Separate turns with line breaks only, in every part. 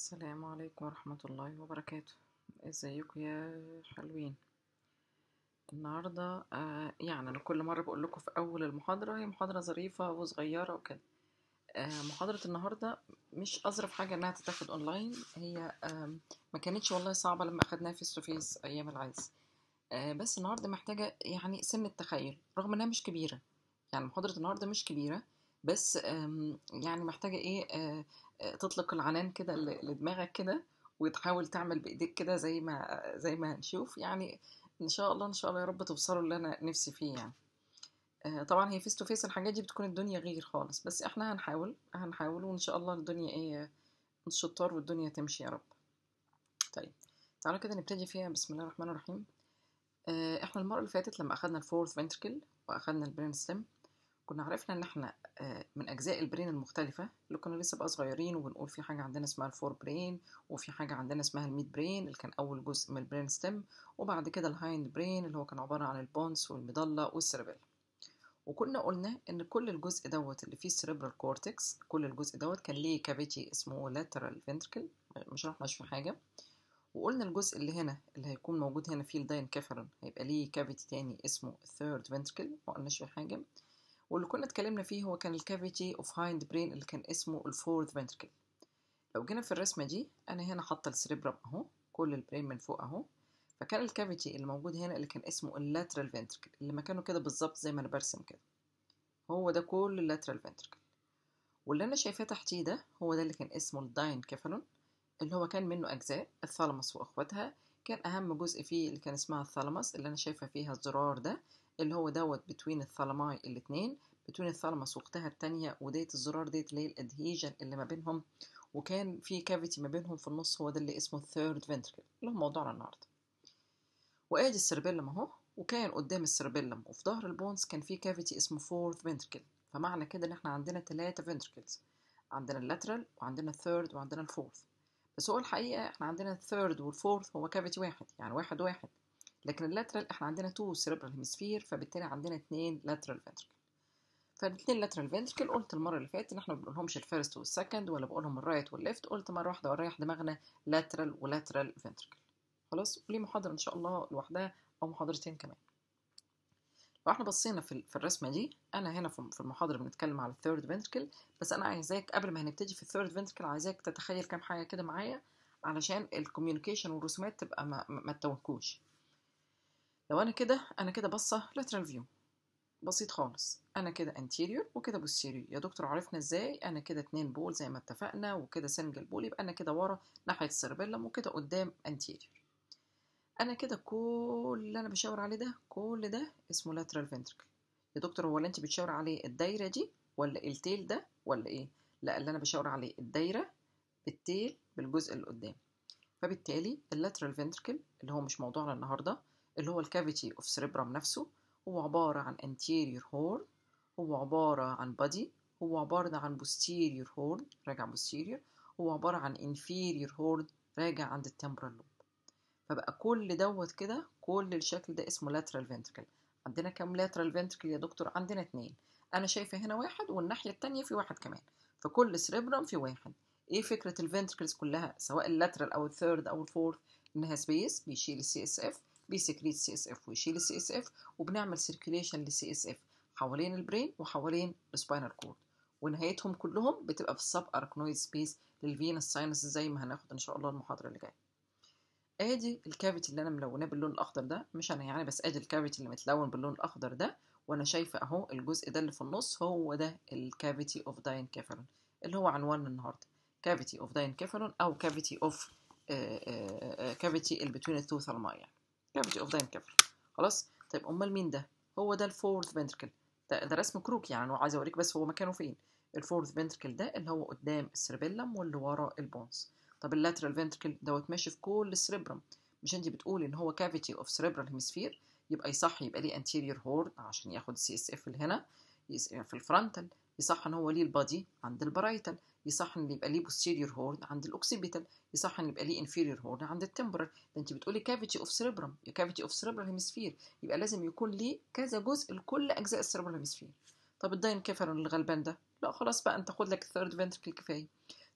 السلام عليكم ورحمة الله وبركاته ازيكم يا حلوين النهاردة آه يعني أنا كل مرة بقول لكم في أول المحاضرة هي محاضرة ظريفة وصغيرة وكده آه محاضرة النهاردة مش أظرف حاجة إنها تتاخد أونلاين هي آه ما كانتش والله صعبة لما أخدناها فيس تو فيس أيام العز آه بس النهاردة محتاجة يعني سن التخيل رغم إنها مش كبيرة يعني محاضرة النهاردة مش كبيرة بس آم، يعني محتاجة إيه آه، آه، تطلق العنان كده ل- لدماغك كده وتحاول تعمل بإيديك كده زي ما زي ما هنشوف يعني إن شاء الله إن شاء الله يا رب توصلوا اللي أنا نفسي فيه يعني آه، طبعا هي فيس تو فيس الحاجات دي بتكون الدنيا غير خالص بس إحنا هنحاول هنحاول وإن شاء الله الدنيا إيه الشطار والدنيا تمشي يا رب طيب تعالوا كده نبتدي فيها بسم الله الرحمن الرحيم آه، احنا المرة اللي فاتت لما أخدنا الفورث فنتركل وأخدنا البرين ستيم كنا عرفنا ان احنا آه، من اجزاء البرين المختلفه اللي كنا لسه بقى صغيرين وبنقول في حاجه عندنا اسمها الفور برين وفي حاجه عندنا اسمها الميد برين اللي كان اول جزء من البرين ستيم وبعد كده الهايند برين اللي هو كان عباره عن البونس والميدالا والسيربيلا وكنا قلنا ان كل الجزء دوت اللي فيه السيربرال كورتكس كل الجزء دوت كان ليه كافيتي اسمه لاترال فنتركل مش رحناش في حاجه وقلنا الجزء اللي هنا اللي هيكون موجود هنا فيه الداين كافرون هيبقى ليه كافيتي تاني اسمه الثيرد فنتركل ما قلناش في حاجه واللي كنا اتكلمنا فيه هو كان الكافيتي اوف هايند برين اللي كان اسمه الفورث فنتركل لو جينا في الرسمه دي انا هنا حاطه السريبرم اهو كل البرين من فوق اهو فكان الكافيتي اللي موجود هنا اللي كان اسمه اللاترال فنتركل اللي مكانه كده بالظبط زي ما انا برسم كده هو ده كل اللاترال فنتركل واللي انا شايفاه تحتيه ده هو ده اللي كان اسمه الداين كيفالون اللي هو كان منه اجزاء الثالاموس واخواتها كان اهم جزء فيه اللي كان اسمها الثالاموس اللي انا شايفه فيها الزرار ده اللي هو دوت بتوين الثالاماي الاتنين بتوين الثالاموس واختها التانية وديت الزرار ديت اللي هي الادهيجن اللي ما بينهم وكان في كافيتي ما بينهم في النص هو ده اللي اسمه الثيرد فنتركل اللي هو موضوعنا النهارده وادي السيربيلم اهو وكان قدام السيربيلم وفي ظهر البونز كان في كافيتي اسمه فورث فنتركل فمعنى كده ان احنا عندنا ثلاثة فنتركلز عندنا اللاترال وعندنا الثيرد وعندنا الفورث بس هو الحقيقة احنا عندنا الثيرد والفورث هو كافيتي واحد يعني واحد واحد لكن اللاترال احنا عندنا تو سيربرال هيمسفير فبالتالي عندنا اتنين لاترال فنتركل فالاثنين لاترال فنتركل قلت المره اللي فاتت ان احنا ما بنقولهمش الفيرست والسكند ولا بقولهم الرايت والليفت قلت مره واحده وريح دماغنا لاترال ولاترال فنتركل خلاص وليه محاضره ان شاء الله لوحدها او محاضرتين كمان لو احنا بصينا في في الرسمه دي انا هنا في في المحاضره بنتكلم على الثيرد فنتركل بس انا عايزاك قبل ما هنبتدي في الثيرد فنتركل عايزاك تتخيل كام حاجه كده معايا علشان الكوميونيكيشن والرسومات تبقى ما, ما ما تتوهكوش لو انا كده انا كده باصه لاترال فيو بسيط خالص انا كده anterior وكده posterior يا دكتور عرفنا ازاي انا كده اتنين بول زي ما اتفقنا وكده سنجل بول يبقى انا كده ورا ناحيه السيربيلم وكده قدام anterior انا كده كل اللي انا بشاور عليه ده كل ده اسمه lateral ventricle يا دكتور هو اللي انت بتشاور عليه الدايره دي ولا التيل ده ولا ايه لا اللي انا بشاور عليه الدايره بالتيل بالجزء اللي قدام فبالتالي اللاترال فنتركل اللي هو مش موضوعنا النهارده اللي هو الكافيتي اوف سيربرام نفسه هو عبارة عن anterior horn هو عبارة عن body هو عبارة عن posterior horn راجع posterior هو عبارة عن inferior horn راجع عند التمبرال لوب فبقى كل دوت كده كل الشكل ده اسمه lateral ventricle عندنا كام lateral ventricle يا دكتور عندنا اتنين انا شايفة هنا واحد والناحية التانية في واحد كمان فكل سريبرم في واحد ايه فكرة الفنتركلز كلها سواء اللاترال او الثيرد او الفورث انها سبيس بيشيل السي اس اف بيسكريت سي اس اف ويشيل السي اس اف وبنعمل سيركيليشن للسي اس اف حوالين البرين وحوالين السباينال كورد ونهايتهم كلهم بتبقى في السب اركنويد سبيس للفينس ساينس زي ما هناخد ان شاء الله المحاضره اللي جايه ادي الكافيتي اللي انا ملوناه باللون الاخضر ده مش انا يعني بس ادي الكافيتي اللي متلون باللون الاخضر ده وانا شايفه اهو الجزء ده اللي في النص هو ده الكافيتي اوف داين كيفالون اللي هو عنوان النهارده كافيتي اوف داين كيفالون او كافيتي اوف كافيتي اللي بتوين التو ثالماي يعني كافيتي اوف داين كيفالون خلاص طيب امال مين ده هو ده الفورث فنتركل ده, ده رسم كروك يعني وعايز اوريك بس هو مكانه فين الفورث فنتركل ده اللي هو قدام السيربيلم واللي ورا البونز طب اللاترال فنتركل دوت ماشي في كل السريبرم مش انت بتقولي ان هو كافيتي اوف سريبرال هيمسفير يبقى يصح يبقى ليه anterior هورن عشان ياخد السي اس اف اللي هنا يس- في الفرونتال يصح ان هو ليه البادي عند البرايتال يصح ان يبقى ليه posterior هورن عند الاوكسيبيتال يصح ان يبقى ليه inferior هورن عند التمبرال ده انت بتقولي كافيتي اوف سريبرم كافيتي اوف سريبرال هيمسفير يبقى لازم يكون ليه كذا جزء لكل اجزاء السريبرال هيمسفير طب الداين كيفالون الغلبان ده لا خلاص بقى انت خد لك الثيرد فنتركل كفايه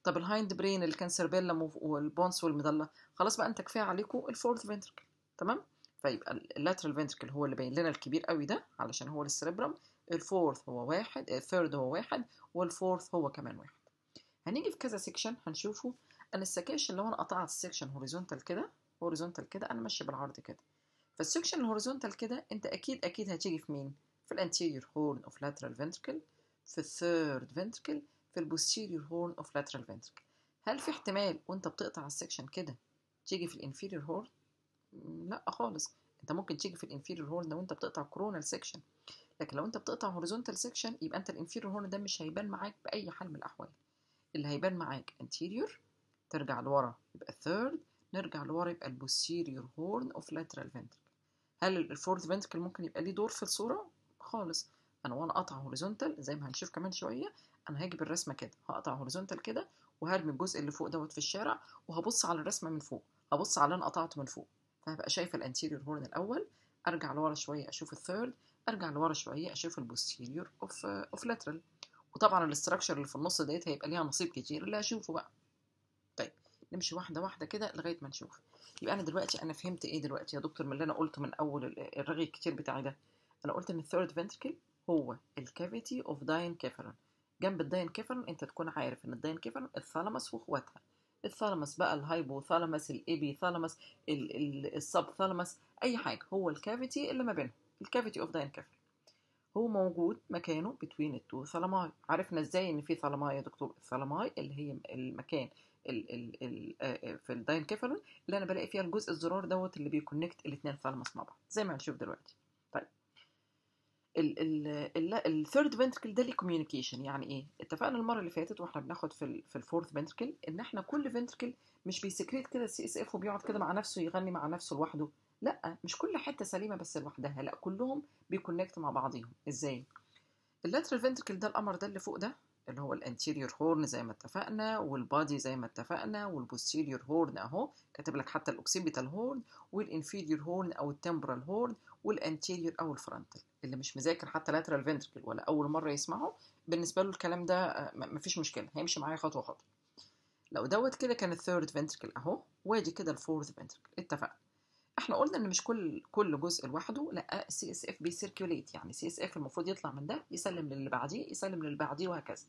طب الهايند برين اللي كان سيربيلم والبونس والمضله خلاص بقى انت كفايه عليكم الفورث فنتركل تمام فيبقى اللاترال فنتركل هو اللي باين لنا الكبير قوي ده علشان هو السريبرم الفورث هو واحد الثيرد هو واحد والفورث هو كمان واحد هنيجي في كذا سيكشن هنشوفه انا السكاشن لو انا قطعت السكشن هوريزونتال كده هوريزونتال كده انا ماشي بالعرض كده فالسكشن الهوريزونتال كده انت اكيد اكيد هتيجي في مين في الانتيريور هورن اوف لاترال فنتركل في الثيرد فنتركل في البوستيريور هورن اوف لاترال فنتركل هل في احتمال وانت بتقطع السكشن كده تيجي في الانفيريور هورن لا خالص انت ممكن تيجي في الانفيريور هورن لو انت بتقطع كورونال سكشن لكن لو انت بتقطع هوريزونتال سكشن يبقى انت الانفيريور هورن ده مش هيبان معاك باي حال من الاحوال اللي هيبان معاك anterior ترجع لورا يبقى third نرجع لورا يبقى البوستيريور هورن اوف lateral ventricle هل الفورث ventricle ممكن يبقى ليه دور في الصورة؟ خالص انا وانا قاطع هوريزونتال زي ما هنشوف كمان شوية انا هاجي بالرسمة كده هقطع هوريزونتال كده وهرمي الجزء اللي فوق دوت في الشارع وهبص على الرسمة من فوق هبص على اللي انا قطعته من فوق فهبقى شايفة الانتيريور هورن الاول ارجع لورا شوية اشوف الثيرد ارجع لورا شوية اشوف البوستيريور اوف اوف lateral وطبعا الاستراكشر اللي في النص ديت هيبقى ليها نصيب كتير اللي هشوفه بقى طيب نمشي واحده واحده كده لغايه ما نشوف يبقى انا دلوقتي انا فهمت ايه دلوقتي يا دكتور من اللي انا قلته من اول الرغي الكتير بتاعي ده انا قلت ان الثيرد فنتركل هو الكافيتي اوف داين كيفالون جنب الداين كيفالون انت تكون عارف ان الداين كيفالون الثالاموس واخواتها الثالاموس بقى الهايبوثالاموس الابي ثالاموس السب ثالاموس اي حاجه هو الكافيتي اللي ما بينهم الكافيتي اوف داين كيفالون هو موجود مكانه بين التو ثالاماي عرفنا ازاي ان في ثالاماي يا دكتور الثالاماي اللي هي المكان ال ال ال في الداينكيفالون اللي انا بلاقي فيها الجزء الزرار دوت اللي بيكونكت الاثنين ثالاموس مع بعض زي ما هنشوف دلوقتي طيب الثيرد فنتركل ده ليه كوميونيكيشن يعني ايه اتفقنا المره اللي فاتت واحنا بناخد في ال في الفورث فنتركل ان احنا كل فنتركل مش بيسكريت كده السي اس اف وبيقعد كده مع نفسه يغني مع نفسه لوحده لا مش كل حته سليمه بس لوحدها لا كلهم بيكونكت مع بعضيهم ازاي اللاترال فنتركل ده القمر ده اللي فوق ده اللي هو الانتيريور هورن زي ما اتفقنا والبادي زي ما اتفقنا والبوستيريور هورن اهو كاتب لك حتى الاوكسيبيتال هورن والانفيريور هورن او التمبرال هورن والانتيريور او الفرونتال اللي مش مذاكر حتى لاترال فنتركل ولا اول مره يسمعه بالنسبه له الكلام ده مفيش مشكله هيمشي معايا خطوه خطوه لو دوت كده كان الثيرد فنتركل اهو وادي كده الفورث فنتركل اتفقنا احنا قلنا ان مش كل كل جزء لوحده لا السي اس اف بيسيركيوليت يعني السي اس اف المفروض يطلع من ده يسلم للي بعديه يسلم للي بعديه وهكذا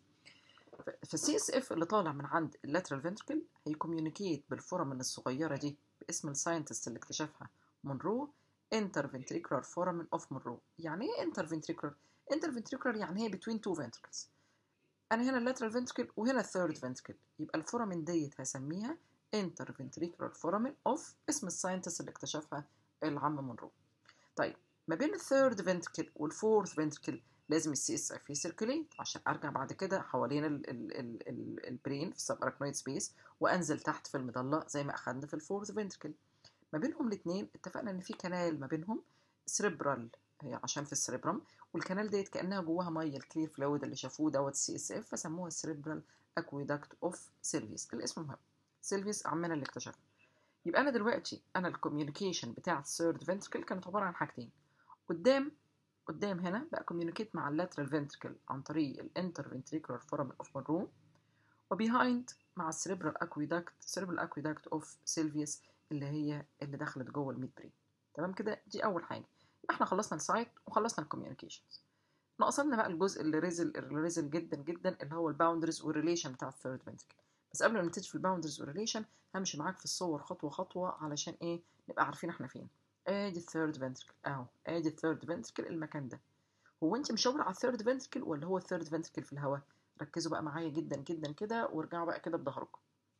فالسي اس اف اللي طالع من عند اللاترال فنتركل هيكوميونيكيت بالفورامين الصغيره دي باسم الساينتست اللي اكتشفها مونرو انترفنتريكولار فورامين اوف مونرو يعني ايه انترفنتريكولار انترفنتريكولار يعني هي بتوين تو فنتركلز انا هنا اللاترال فنتركل وهنا الثيرد فنتركل يبقى الفورامين ديت هسميها interventricular foramen of اسم الساينتست اللي اكتشفها العم مونرو طيب ما بين الثيرد فنتركل والفورث فنتركل لازم السي اس اف يسيركليت عشان ارجع بعد كده حوالين ال ال ال ال البرين في السب اراكنويد سبيس وانزل تحت في المظله زي ما اخدنا في الفورث فنتركل ما بينهم الاثنين اتفقنا ان في كنال ما بينهم سريبرال هي عشان في السريبرم والكنال ديت كانها جواها ميه الكلير فلويد اللي شافوه دوت السي اس اف فسموها السريبرال اكويدكت اوف سيلفيس الاسم مهم سيلفيس عمنا اللي اكتشفها يبقى انا دلوقتي انا الكوميونيكيشن بتاع الثيرد فنتركل كانت عباره عن حاجتين قدام قدام هنا بقى كوميونيكيت مع اللاترال فنتركل عن طريق الانترفنتريكولار فورامين اوف مونرو وبيهايند مع السريبرال اكويدكت سريبرال اكويدكت اوف سيلفيوس اللي هي اللي دخلت جوه الميد برين تمام كده دي اول حاجه يبقى احنا خلصنا السايت وخلصنا الكوميونيكيشنز ناقصنا بقى الجزء اللي ريزل اللي ريزل جدا جدا اللي هو الباوندرز والريليشن بتاع الثيرد فنتركل بس قبل ما نبتدي في الباوندرز والريليشن همشي معاك في الصور خطوه خطوه علشان ايه نبقى عارفين احنا فين ادي الثيرد فنتركل اهو ادي الثيرد فنتركل المكان ده هو انت مشاور على الثيرد فنتركل ولا هو الثيرد فنتركل في الهواء ركزوا بقى معايا جدا جدا كده وارجعوا بقى كده بظهركم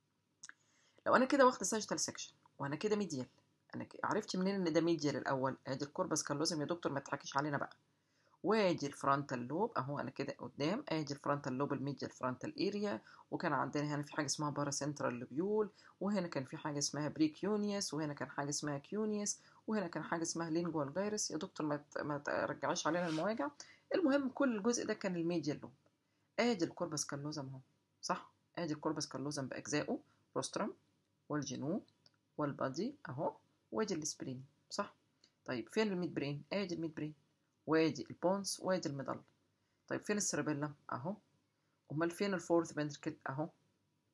لو انا كده واخده ساجيتال سيكشن وانا كده ميديال انا عرفت منين ان ده ميديال الاول ادي الكوربس كالوزم يا دكتور ما تضحكيش علينا بقى وادي الفرونتال لوب اهو انا كده قدام ادي الفرونتال لوب الميديال فرونتال اريا وكان عندنا هنا في حاجه اسمها بارا سنترال لوبيول وهنا كان في حاجه اسمها بريكيونيوس وهنا كان حاجه اسمها كيونيوس وهنا كان حاجه اسمها لينجوال جايرس يا دكتور ما ما ترجعيش علينا المواجع المهم كل الجزء ده كان الميديال لوب ادي الكوربس كالوزم اهو صح ادي الكوربس كالوزم باجزائه روسترم والجنوب والبادي اهو وادي السبرين صح طيب فين الميد برين ادي الميد برين وادي البونس وادي المضل طيب فين السيربيلم اهو امال فين الفورث فنتركل اهو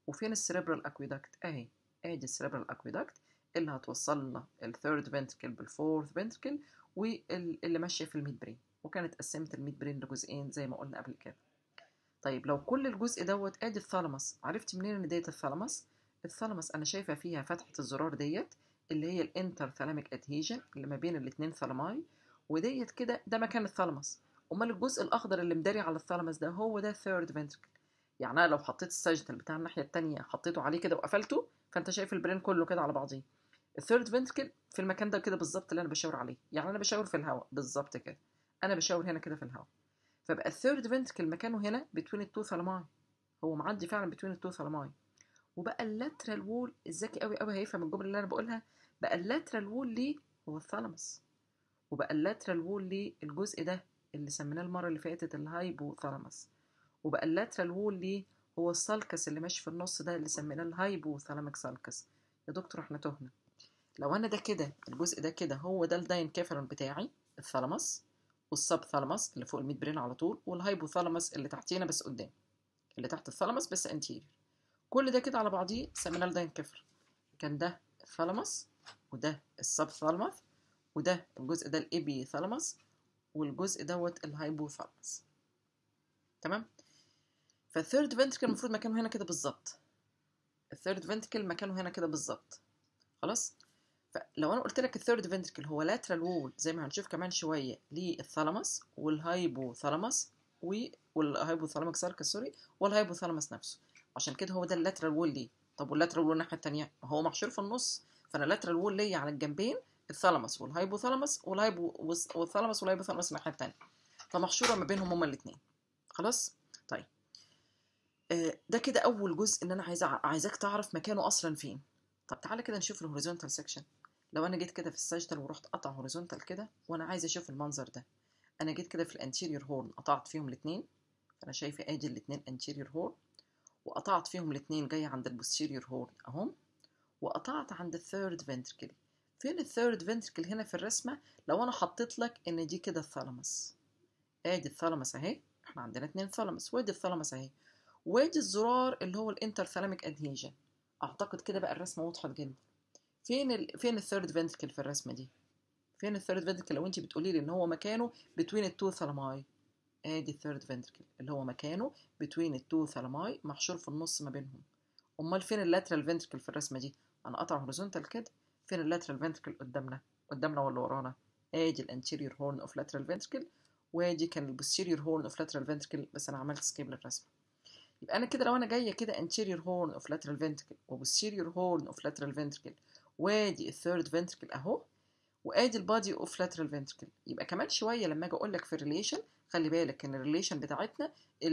وفين السيريبرال اكويدكت اهي ادي السيريبرال اكويدكت اللي هتوصل لنا الثيرد فنتركل بالفورث فنتركل واللي ماشيه في الميد برين وكانت قسمت الميد برين لجزئين زي ما قلنا قبل كده طيب لو كل الجزء دوت ادي الثالاموس عرفت منين ان ديت الثالاموس الثالاموس انا شايفه فيها فتحه الزرار ديت اللي هي الانتر ثالاميك ادهيجن اللي ما بين الاثنين ثالاماي وديت كده ده مكان الثالاموس امال الجزء الاخضر اللي مداري على الثالاموس ده هو ده الثيرد فنتركل يعني انا لو حطيت السجدل بتاع الناحيه الثانيه حطيته عليه كده وقفلته فانت شايف البرين كله كده على بعضيه الثيرد فنتركل في المكان ده كده بالظبط اللي انا بشاور عليه يعني انا بشاور في الهواء بالظبط كده انا بشاور هنا كده في الهواء فبقى الثيرد فنتركل مكانه هنا بتوين التو ثالاماي هو معدي فعلا بتوين التو ثالاماي وبقى اللاترال وول الذكي قوي قوي هيفهم الجمله اللي انا بقولها بقى اللاترال وول ليه هو الثالاموس وبقى اللاترال وول ليه الجزء ده اللي سميناه المره اللي فاتت الهايبو ثالاموس وبقى اللاترال وول ليه هو السالكس اللي ماشي في النص ده اللي سميناه الهايبو ثالاميك سالكس يا دكتور احنا تهنا لو انا ده كده الجزء ده كده هو ده الداين كافرون بتاعي الثالاموس والسب ثالاموس اللي فوق الميد برين على طول والهايبو ثالاموس اللي تحتينا بس قدام اللي تحت الثالاموس بس انتيريور كل ده كده على بعضيه سميناه الداين كافر كان ده الثالاموس وده السب ثالاموس وده الجزء ده الابي ثالاموس والجزء دوت الهايبو ثالاموس تمام فالثيرد فنتركل المفروض مكانه هنا كده بالظبط الثيرد فنتركل مكانه هنا كده بالظبط خلاص فلو انا قلت لك الثيرد فنتركل هو لاترال وول زي ما هنشوف كمان شويه للثالاموس والهايبو ثالاموس والهايبو ثالاميك ساركس سوري والهايبو ثالاموس نفسه عشان كده هو ده اللاترال وول ليه طب واللاترال وول الناحيه الثانيه هو محشور في النص فانا اللاترال وول ليا على الجنبين الثالاموس والهايبو ثالاموس والهايبو والثالاموس والهايبو ثالاموس الناحيه الثانيه فمحشوره ما بينهم هما الاثنين خلاص طيب آه ده كده اول جزء ان انا عايزه عايزاك تعرف مكانه اصلا فين طب تعالى كده نشوف الهوريزونتال سيكشن لو انا جيت كده في الساجيتال ورحت قطع هوريزونتال كده وانا عايزه اشوف المنظر ده انا جيت كده في الانتيريور هورن قطعت فيهم الاثنين فانا شايفه ادي الاثنين انتيريور هورن وقطعت فيهم الاثنين جاي عند البوستيريور هورن اهم وقطعت عند الثيرد فنتركل فين الثيرد فنتركل هنا في الرسمه لو انا حطيت لك ان دي كده الثالاموس ادي الثالاموس اهي احنا عندنا اتنين ثالاموس وادي الثالاموس اهي وادي الزرار اللي هو الانتر ثالاميك ادهيجن اعتقد كده بقى الرسمه وضحت جدا فين ال... فين الثيرد فنتركل في الرسمه دي فين الثيرد فنتركل لو انت بتقولي لي ان هو مكانه بتوين التو ثالاماي ادي الثيرد فنتركل اللي هو مكانه بتوين التو ثالاماي محشور في النص ما بينهم امال فين اللاترال فنتركل في الرسمه دي انا قطع هوريزونتال كده فين اللاترال فنتركل قدامنا قدامنا ولا ورانا ادي الانتيريور هورن اوف لاترال فنتركل وادي كان البوستيريور هورن اوف لاترال فنتركل بس انا عملت سكيب للرسمه يبقى انا كده لو انا جايه كده anterior horn of lateral ventricle وبوستيريور horn of lateral ventricle وادي الثيرد ventricle اهو وادي البادي اوف lateral ventricle يبقى كمان شويه لما اجي اقول لك في الريليشن خلي بالك ان الريليشن بتاعتنا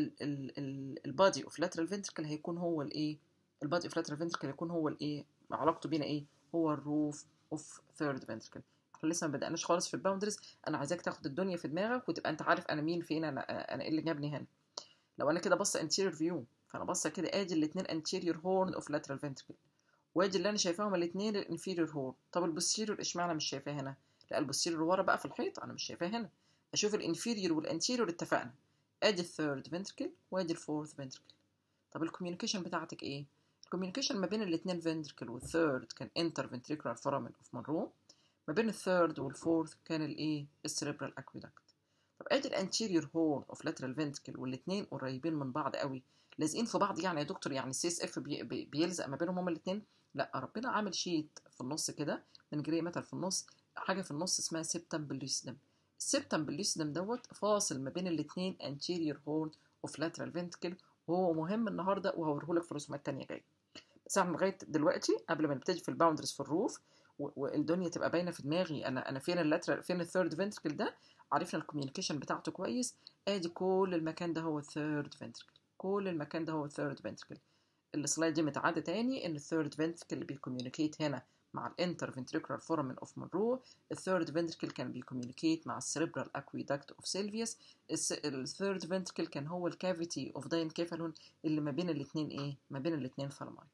البادي اوف lateral ventricle هيكون هو الايه البادي اوف lateral ventricle هيكون هو الايه علاقته بينا ايه هو الروف اوف ثيرد ventricle احنا لسه ما بدأناش خالص في الباوندرز انا عايزاك تاخد الدنيا في دماغك وتبقى انت عارف انا مين فين انا انا ايه اللي جابني هنا لو انا كده بص anterior view فانا باصه كده ادي الاثنين anterior horn of lateral ventricle وادي اللي انا شايفاهم الاثنين الانفيريور هورن طب البوستيريور اشمعنى مش شايفاه هنا لا البوستيريور ورا بقى في الحيط انا مش شايفاه هنا اشوف الانفيريور والانتيريور اتفقنا ادي الثيرد فنتركل وادي الفورث فنتركل طب الكوميونيكيشن بتاعتك ايه الكوميونيكيشن ما بين الاثنين فنتركل والثيرد كان انتر فنتريكولار فورامين اوف مونرو ما بين الثيرد والفورث كان الايه السيريبرال اكويدكت طب ادي الانتيريور هورن اوف لاترال فنتركل والاثنين قريبين من بعض قوي لازقين في بعض يعني يا دكتور يعني السي اس اف بي بي بيلزق ما بينهم هما الاثنين لا ربنا عامل شيت في النص كده من جري متل في النص حاجه في النص اسمها سيبتم بليسدم السيبتم بليسدم دوت فاصل ما بين الاثنين anterior horn of lateral ventricle وهو مهم النهارده وهوريه لك في رسومات تانية جايه بس احنا لغايه دلوقتي قبل ما نبتدي في الباوندرز في الروف والدنيا تبقى باينه في دماغي انا انا فين اللاترال فين الثيرد فنتركل ده عرفنا الكوميونيكيشن بتاعته كويس ادي كل المكان ده هو الثيرد فنتركل كل المكان ده هو الثيرد فنتركل السلايد دي متعاده تاني ان الثيرد فنتركل بيكوميونيكيت هنا مع الانتر فنتريكولار فورامين اوف مونرو الثيرد فنتركل كان بيكوميونيكيت مع السيربرال اكويدكت اوف سيلفيوس الثيرد فنتركل كان هو الكافيتي اوف داين كيفالون اللي ما بين الاثنين ايه ما بين الاثنين ثالاماي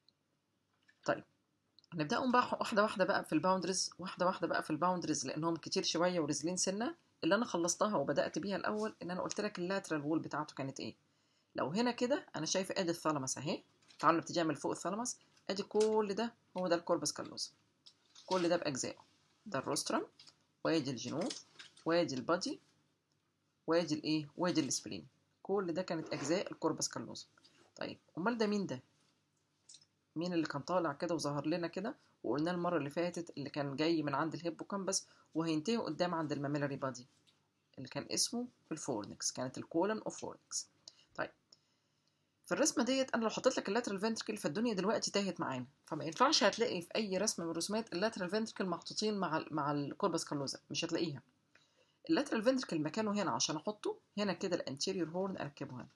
طيب نبداهم بقى واحده واحده بقى في الباوندرز واحده واحده بقى في الباوندرز لانهم كتير شويه ورزلين سنه اللي انا خلصتها وبدات بيها الاول ان انا قلت لك اللاترال وول بتاعته كانت ايه لو هنا كده انا شايفه ادي الثالاموس اهي تعالوا نبتدي من فوق الثالاموس ادي كل ده هو ده الكوربس كالوزا كل ده باجزائه ده الروسترم وادي الجنوب وادي البادي وادي الايه وادي السبلين كل ده كانت اجزاء الكوربس كالوزا طيب امال ده مين ده مين اللي كان طالع كده وظهر لنا كده وقلنا المره اللي فاتت اللي كان جاي من عند الهيبوكامبس وهينتهي قدام عند الماميلاري بادي اللي كان اسمه الفورنكس كانت الكولن اوف فورنكس طيب في الرسمه ديت انا لو حطيت لك اللاترال فنتركل فالدنيا دلوقتي تاهت معانا فما ينفعش هتلاقي في اي رسمه من الرسومات اللاترال فنتركل محطوطين مع ال مع الكوربس كالوزا مش هتلاقيها اللاترال فنتركل مكانه هنا عشان احطه هنا كده الانتيريور هورن اركبه هنا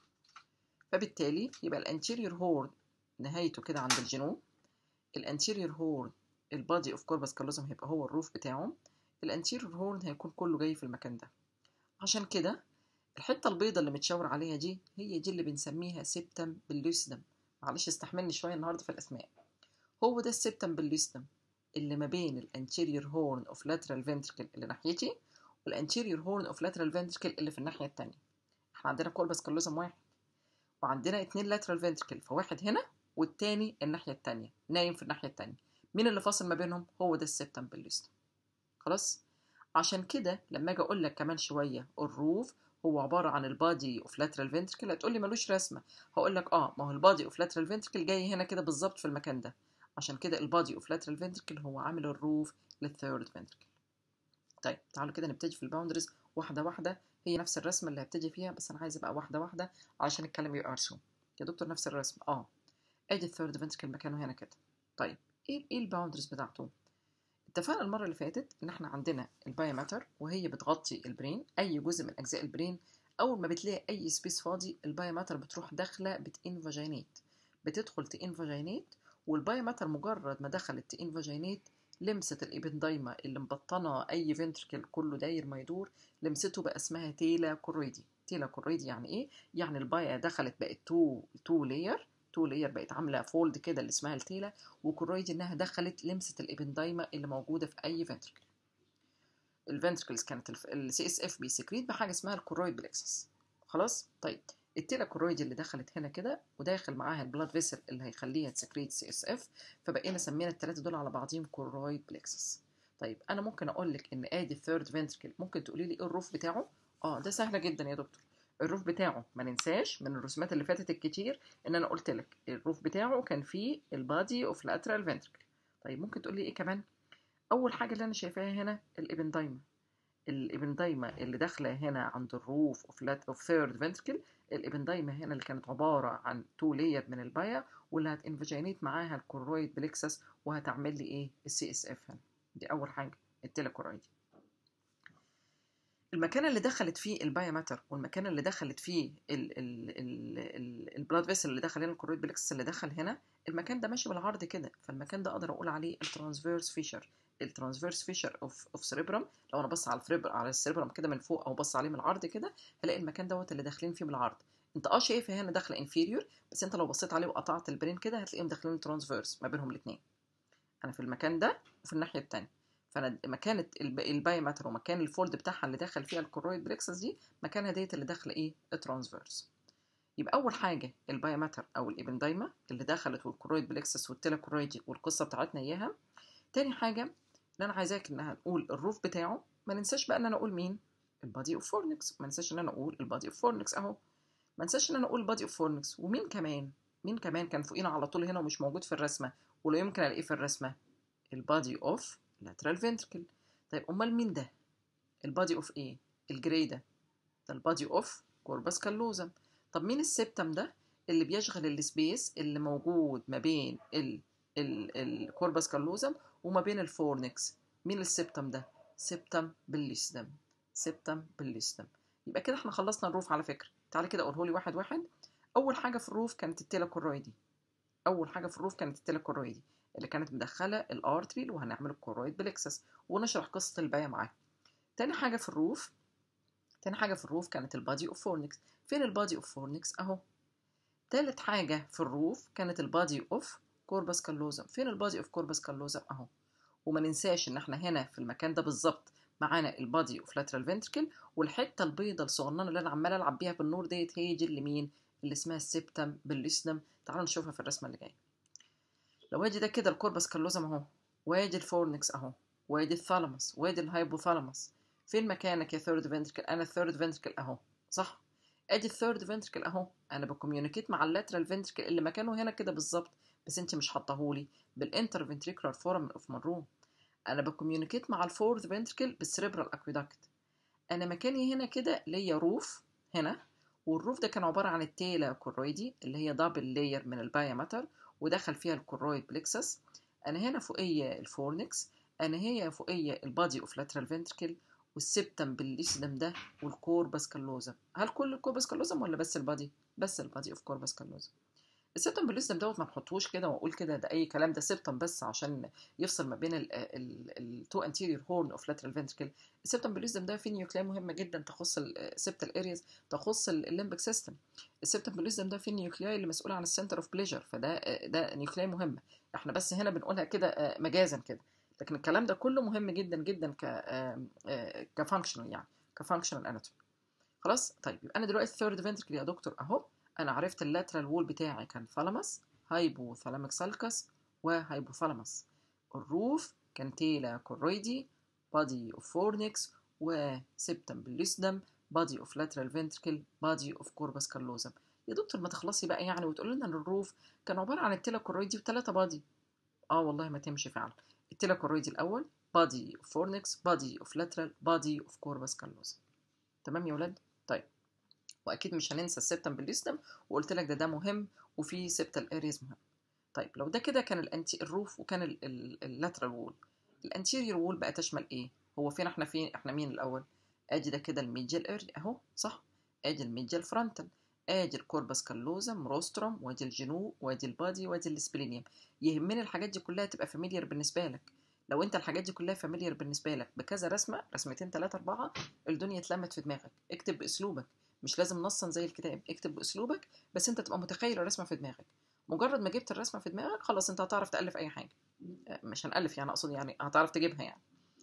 فبالتالي يبقى الانتيريور هورن نهايته كده عند الجنوب الانتيريور هورن البادي اوف كوربس كالوزم هيبقى هو الروف بتاعه الانتيريور هورن هيكون كله جاي في المكان ده عشان كده الحته البيضاء اللي متشاور عليها دي هي دي اللي بنسميها سيبتم باللوسيدم معلش استحملني شويه النهارده في الاسماء هو ده السيبتم باللوسيدم اللي ما بين الانتيريور هورن اوف لاترال فنتركل اللي ناحيتي والانتيريور هورن اوف لاترال فنتركل اللي في الناحيه التانية احنا عندنا كوربس كالوزم واحد وعندنا اتنين لاترال فنتركل فواحد هنا والتاني الناحيه التانية نايم في الناحيه التانية مين اللي فاصل ما بينهم هو ده السيبتم باللوسيدم خلاص عشان كده لما اجي اقول لك كمان شويه الروف هو عباره عن البادي اوف لاترال فنتركل هتقول لي ملوش رسمه هقول لك اه ما هو البادي اوف لاترال فنتركل جاي هنا كده بالظبط في المكان ده عشان كده البادي اوف لاترال فنتركل هو عامل الروف للثيرد فنتركل طيب تعالوا كده نبتدي في الباوندرز واحده واحده هي نفس الرسمه اللي هبتدي فيها بس انا عايز ابقى واحده واحده علشان الكلام يبقى مرسوم يا دكتور نفس الرسم اه ادي الثيرد فنتركل مكانه هنا كده طيب ايه ايه الباوندرز بتاعته اتفقنا المرة اللي فاتت إن إحنا عندنا البايوماتر وهي بتغطي البرين أي جزء من أجزاء البرين أول ما بتلاقي أي سبيس فاضي البايوماتر بتروح داخلة بتنفاجينيت بتدخل تنفاجينيت والبايوماتر مجرد ما دخلت تنفاجينيت لمست الإبندايما اللي مبطنة أي فنتركل كله داير ما يدور لمسته بقى اسمها تيلا كوريدي تيلا كوريدي يعني إيه؟ يعني البايا دخلت بقت تو تو لاير تو لاير بقت عامله فولد كده اللي اسمها التيلا وكرويد انها دخلت لمسه الابندايما اللي موجوده في اي فنتركل الفنتركلز كانت السي اس اف بيسكريت بحاجه اسمها الكرويد بلكسس خلاص طيب التيلا كرويد اللي دخلت هنا كده وداخل معاها البلاد فيسل اللي هيخليها تسكريت سي اس اف فبقينا سمينا الثلاثه دول على بعضهم كرويد بلكسس طيب انا ممكن اقول لك ان ادي الثيرد فنتركل ممكن تقولي لي ايه الروف بتاعه اه ده سهله جدا يا دكتور الروف بتاعه ما ننساش من الرسومات اللي فاتت الكتير ان انا قلت لك الروف بتاعه كان فيه البادي اوف لاترال فنتركل طيب ممكن تقول لي ايه كمان اول حاجه اللي انا شايفاها هنا الابندايما الابندايما اللي داخله هنا عند الروف اوف لات اوف ثيرد فنتركل الابندايما هنا اللي كانت عباره عن تو لاير من البايا واللي هتنفجينيت معاها الكورويد بلكسس وهتعمل لي ايه السي اس اف هنا دي اول حاجه التيلاكورويد المكان اللي دخلت فيه البايا ماتر والمكان اللي دخلت فيه البلاد فيسل اللي دخل هنا الكورويد بلكسس اللي دخل هنا المكان ده ماشي بالعرض كده فالمكان ده اقدر اقول عليه الترانسفيرس فيشر الترانسفيرس فيشر اوف اوف سريبرم لو انا بص على الفريبر على السريبرم كده من فوق او بص عليه من العرض كده هلاقي المكان دوت اللي داخلين فيه بالعرض انت اه شايف هنا داخله انفيريور بس انت لو بصيت عليه وقطعت البرين كده هتلاقيهم داخلين ترانسفيرس ما بينهم الاثنين انا في المكان ده وفي الناحيه الثانيه فانا مكانه الباي ماتر ومكان الفولد بتاعها اللي دخل فيها الكورويد بريكسس دي مكانها ديت اللي داخله ايه الترانسفيرس يبقى اول حاجه الباي ماتر او الابندايما اللي دخلت والكورويد بلكسس والتيلاكورويد والقصه بتاعتنا اياها تاني حاجه اللي انا عايزاك انها نقول الروف بتاعه ما ننساش بقى ان انا اقول مين البادي اوف فورنكس ما ننساش ان انا اقول البادي اوف فورنكس اهو ما ننساش ان انا اقول البادي اوف فورنكس ومين كمان مين كمان كان فوقينا على طول هنا ومش موجود في الرسمه ولا يمكن الاقيه في الرسمه البادي اوف lateral ventricle طيب امال مين ده البادي اوف ايه الجراي ده ده البادي اوف كوربس كالوزم طب مين السبتم ده اللي بيشغل السبيس اللي موجود ما بين ال ال الكوربس كالوزم وما بين الفورنكس مين السبتم ده سبتم بالليسدم سبتم بالليسدم يبقى كده احنا خلصنا الروف على فكره تعالى كده قوله لي واحد واحد اول حاجه في الروف كانت التيلاكورويدي اول حاجه في الروف كانت التيلاكورويدي اللي كانت مدخله الارتري وهنعمل الكورويد بلكسس ونشرح قصه الباية معاه تاني حاجه في الروف تاني حاجه في الروف كانت البادي اوف فورنكس فين البادي اوف فورنكس اهو تالت حاجه في الروف كانت البادي اوف كوربس كالوزم فين البادي اوف كوربس كالوزم اهو وما ننساش ان احنا هنا في المكان ده بالظبط معانا البادي اوف لاترال فنتركل والحته البيضه الصغننه اللي انا عمال العب بيها بالنور ديت هي دي اللي مين اللي اسمها السبتم بالليسنم تعالوا نشوفها في الرسمه اللي جايه لو ادي ده كده الكوربس كالوزم اهو وادي الفورنكس اهو وادي الثالاموس وادي الهايبوثالاموس فين مكانك يا ثيرد فنتركل انا الثيرد فنتركل اهو صح ادي الثيرد فنتركل اهو انا بكوميونيكيت مع اللاترال فنتركل اللي مكانه هنا كده بالظبط بس انت مش حاطاهولي بالانتر فنتريكولار فورم اوف مروم انا بكوميونيكيت مع الفورث فنتركل بالسريبرال اكويدكت انا مكاني هنا كده ليا روف هنا والروف ده كان عباره عن التيلا كورويدي اللي هي دبل لاير من البايا ماتر ودخل فيها الكورويد بلكسس انا هنا فوقيه الفورنكس انا هي فوقيه البادي اوف لاترال فنتركل والسبتم بالليسدم ده والكوربس كالوزم هل كل الكوربس كالوزم ولا بس البادي بس البادي اوف كوربس كالوزم السبتم بالليسدم دوت ما نحطوش كده واقول كده ده اي كلام ده سبتم بس عشان يفصل ما بين التو انتيريور هورن اوف لاترال فنتركل السبتم بالليسدم ده فيه نيوكليا مهمه جدا تخص السبتال ارياز تخص الليمبك سيستم السبتم بالليسدم ده فيه النيوكليا اللي مسؤول عن السنتر اوف بليجر فده ده نيوكليا مهمه احنا بس هنا بنقولها كده مجازا كده لكن الكلام ده كله مهم جدا جدا ك كفانكشنال يعني كفانكشنال اناتومي خلاص طيب يبقى انا دلوقتي الثيرد فنتركل يا دكتور اهو انا عرفت اللاترال وول بتاعي كان ثالاموس هايبوثالاميك سالكس وهايبوثالاموس الروف كان تيلا كورويدي بادي اوف فورنكس وسبتم بالليسدم بادي اوف لاترال فنتركل بادي اوف كوربس كالوزم يا دكتور ما تخلصي بقى يعني وتقول لنا ان الروف كان عباره عن التيلا كورويدي وثلاثه بادي اه والله ما تمشي فعلا التيلا كورويدي الاول بادي اوف فورنكس بادي اوف لاترال بادي اوف كوربس كالوزم تمام يا ولاد طيب واكيد مش هننسى السبتم بالليستم وقلت لك ده ده مهم وفي سبتال اريز مهم طيب لو ده كده كان الانتي الروف وكان اللاترال وول الانتيريور وول بقى تشمل ايه هو فين احنا فين احنا مين الاول ادي ده كده الميديال اري اهو صح ادي الميديال فرونتال ادي الكوربس كالوزم روستروم وادي الجنوب وادي البادي وادي السبلينيوم يهمني الحاجات دي كلها تبقى فاميليار بالنسبه لك لو انت الحاجات دي كلها فاميليار بالنسبه لك بكذا رسمه رسمتين ثلاثه اربعه الدنيا اتلمت في دماغك اكتب باسلوبك مش لازم نصا زي الكتاب اكتب باسلوبك بس انت تبقى متخيل الرسمه في دماغك مجرد ما جبت الرسمه في دماغك خلاص انت هتعرف تالف اي حاجه مش هنالف يعني اقصد يعني هتعرف تجيبها يعني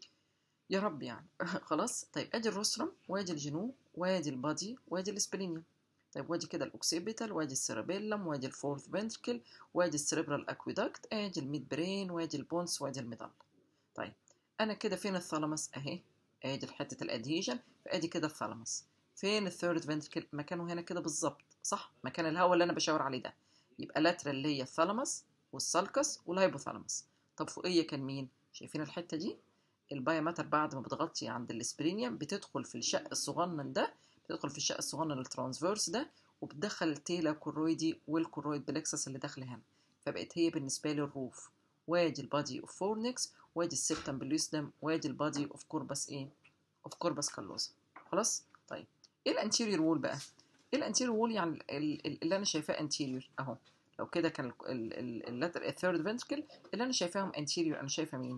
يا رب يعني خلاص طيب ادي الروستروم وادي الجنوب وادي البادي وادي السبلينيوم طيب وادي كده الاوكسيبيتال وادي السيربيلم وادي الفورث فنتركل وادي السيربرال اكويدكت ادي الميد برين وادي البونس وادي الميدال طيب انا كده فين الثالاموس اهي ادي حته الادهيجن فادي كده الثالاموس فين الثيرد فنتركل مكانه هنا كده بالظبط صح مكان الهواء اللي انا بشاور عليه ده يبقى لاترال اللي هي الثالاموس والسالكس والهايبوثالاموس طب فوقيه كان مين شايفين الحته دي البايا ماتر بعد ما بتغطي عند الاسبرينيوم بتدخل في الشق الصغنن ده بتدخل في الشق الصغنن الترانسفيرس ده وبتدخل التيلا كورويدي والكورويد بلكسس اللي داخل هنا فبقت هي بالنسبه لي الروف وادي البادي اوف فورنكس وادي السبتم باليوسدم وادي البادي اوف كوربس ايه اوف كوربس كالوزا خلاص طيب ايه الانتيريور وول بقى ايه الانتيريور وول يعني اللي انا شايفاه انتيريور اهو لو كده كان الثيرد فنتركل اللي انا شايفاهم انتيريور انا شايفه مين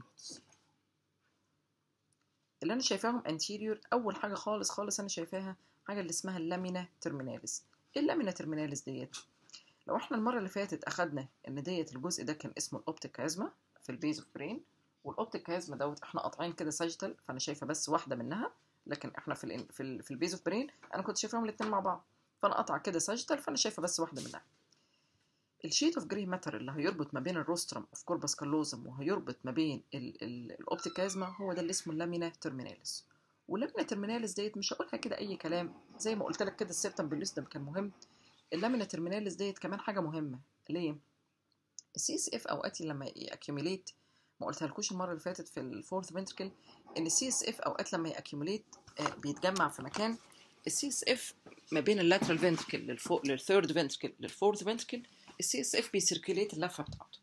اللي انا شايفاهم انتيريور اول حاجه خالص خالص انا شايفاها حاجه اللي اسمها اللامينا ترميناليس ايه اللامينا ترميناليس ديت لو احنا المره اللي فاتت اخدنا ان ديت الجزء ده كان اسمه الاوبتيك كازما في البيز اوف برين والاوبتيك كازما دوت احنا قاطعين كده ساجيتال فانا شايفه بس واحده منها لكن احنا في ال في ال في البيز اوف برين انا كنت شايفاهم الاثنين مع بعض فانا قاطعه كده ساجيتال فانا شايفه بس واحده منها الشيت اوف جري ماتر اللي هيربط ما بين الروسترم اوف كوربس كالوزم وهيربط ما بين الاوبتيك كازما هو ده اللي اسمه اللامينا ترميناليس واللامينا ترميناليس ديت مش هقولها كده اي كلام زي ما قلت لك كده السبتم بالليسدم كان مهم اللامينا ترميناليس ديت كمان حاجه مهمه ليه السي اس اف اوقات لما ياكيوميليت ما قلتها لكوش المره اللي فاتت في الفورث فنتركل ان السي اس اف اوقات لما ياكيوميليت بيتجمع في مكان السي اس اف ما بين اللاترال فنتركل للفوق للثيرد فنتركل للفورث فنتركل السي اس اف بيسيركيليت اللفه بتاعته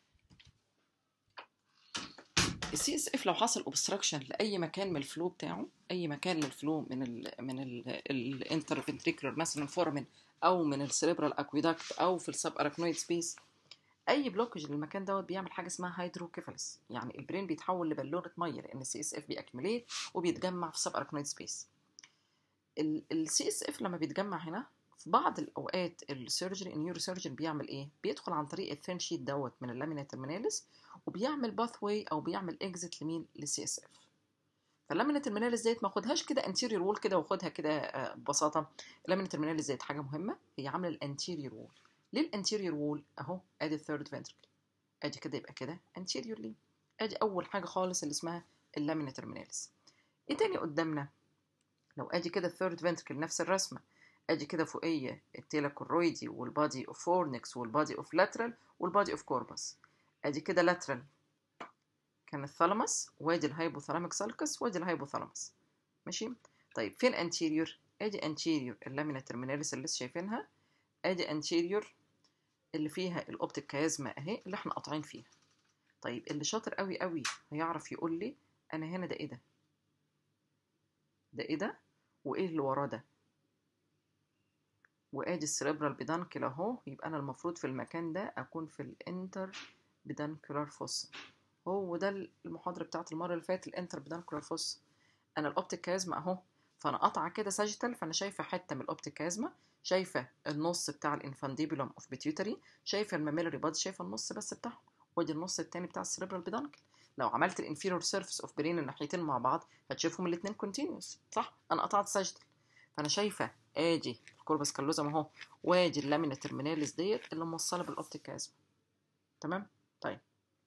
السي اس اف لو حصل اوبستراكشن لاي مكان من الفلو بتاعه اي مكان للفلو من ال من الانترفنتريكولار مثلا فورمن او من السيريبرال اكويدكت او في السب اراكنويد سبيس اي بلوكج للمكان دوت بيعمل حاجه اسمها هيدروكيفالس يعني البرين بيتحول لبالونه ميه لان السي اس اف بيأكمليت وبيتجمع في السب اراكنويد سبيس السي اس اف لما بيتجمع هنا في بعض الاوقات السيرجري النيورو سيرجن بيعمل ايه بيدخل عن طريق الثين شيت دوت من اللامينا ترميناليس وبيعمل باث واي او بيعمل اكزيت لمين للسي اس اف فاللامينا ترميناليس ديت ما اخدهاش كده انتيريور وول كده واخدها كده آه، ببساطه اللامينا ترميناليس ديت حاجه مهمه هي عامله الانتيريور وول ليه الانتيريور وول اهو ادي الثيرد فنتركل ادي كده يبقى كده انتيريورلي ادي اول حاجه خالص اللي اسمها اللامينا ترميناليس ايه تاني قدامنا لو ادي كده الثيرد فنتركل نفس الرسمه ادي كده فوقيه التيلا كورويدي والبادي اوف فورنكس والبادي اوف لاترال والبادي اوف كوربس ادي كده لاترال كان الثالاموس وادي الهايبوثالاميك سالكس وادي الهايبوثالاموس ماشي طيب فين انتيريور ادي انتيريور اللامينا ترميناليس اللي لسه شايفينها ادي انتيريور اللي فيها الاوبتيك كازما اهي اللي احنا قاطعين فيها طيب اللي شاطر قوي قوي هيعرف يقول لي انا هنا ده ايه ده ده ايه ده وايه اللي وراه ده وادي السريبرال بيدانكل اهو يبقى انا المفروض في المكان ده اكون في الانتر بيدانكولار فوسا هو ده المحاضره بتاعت المره اللي فاتت الانتر بيدانكولار فوسا انا الاوبتيك كازما اهو فانا قاطعه كده ساجيتال فانا شايفه حته من الاوبتيك كازما شايفه النص بتاع الانفانديبولم اوف بيتيوتري شايفه الماميلري بادي شايفه النص بس بتاعهم وادي النص التاني بتاع السريبرال بيدانكل لو عملت الانفيرور سيرفيس اوف برين الناحيتين مع بعض هتشوفهم الاثنين كونتينوس صح انا قطعت ساجيتال فانا شايفه ادي الكوربس كالوزم اهو وادي اللامينا ترميناليس ديت اللي موصله بالاوبتيك كازما تمام طيب